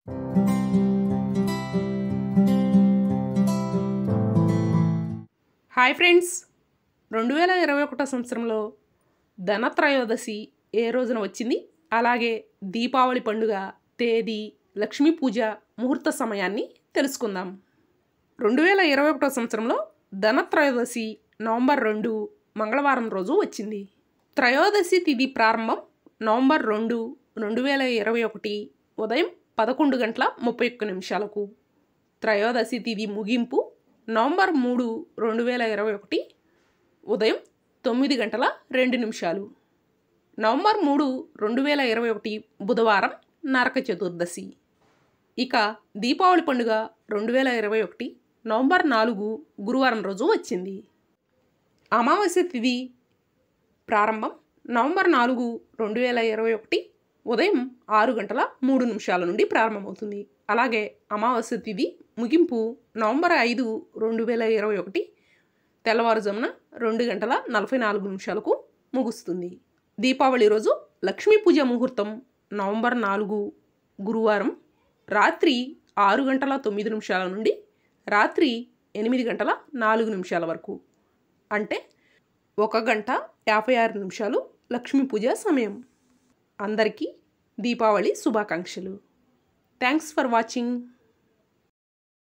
hi friends రెండు వేల ఇరవై ఒకటో సంవత్సరంలో ధనత్రయోదశి ఏ రోజున వచ్చింది అలాగే దీపావళి పండుగ తేదీ లక్ష్మీ పూజ ముహూర్త సమయాన్ని తెలుసుకుందాం రెండు వేల ఇరవై ఒకటో సంవత్సరంలో ధనత్రయోదశి నవంబర్ రెండు మంగళవారం రోజు వచ్చింది త్రయోదశి తిథి ప్రారంభం నవంబర్ రెండు రెండు వేల ఇరవై ఒకటి ఉదయం పదకొండు గంటల ముప్పై ఒక్క నిమిషాలకు త్రయోదశి తిథి ముగింపు నవంబర్ మూడు రెండు వేల ఇరవై ఒకటి ఉదయం తొమ్మిది గంటల రెండు నిమిషాలు నవంబర్ మూడు రెండు వేల ఇరవై ఒకటి బుధవారం నరక చతుర్దశి ఇక దీపావళి పండుగ రెండు వేల ఇరవై ఒకటి నవంబర్ నాలుగు గురువారం రోజు వచ్చింది అమావాస్య తిథి ప్రారంభం నవంబర్ నాలుగు రెండు వేల ఇరవై ఒకటి ఉదయం ఆరు గంటల మూడు నిమిషాల నుండి ప్రారంభమవుతుంది అలాగే అమావాస్య తిథి ముగింపు నవంబర్ ఐదు రెండు వేల ఇరవై ఒకటి తెల్లవారుజామున రెండు గంటల నలభై నాలుగు నిమిషాలకు ముగుస్తుంది దీపావళి రోజు లక్ష్మీ పూజ ముహూర్తం నవంబర్ నాలుగు గురువారం రాత్రి ఆరు గంటల తొమ్మిది నిమిషాల నుండి రాత్రి ఎనిమిది గంటల నాలుగు నిమిషాల వరకు అంటే ఒక గంట యాభై ఆరు నిమిషాలు లక్ష్మీ పూజ సమయం అందరికీ దీపావళి శుభాకాంక్షలు థ్యాంక్స్ ఫర్ వాచింగ్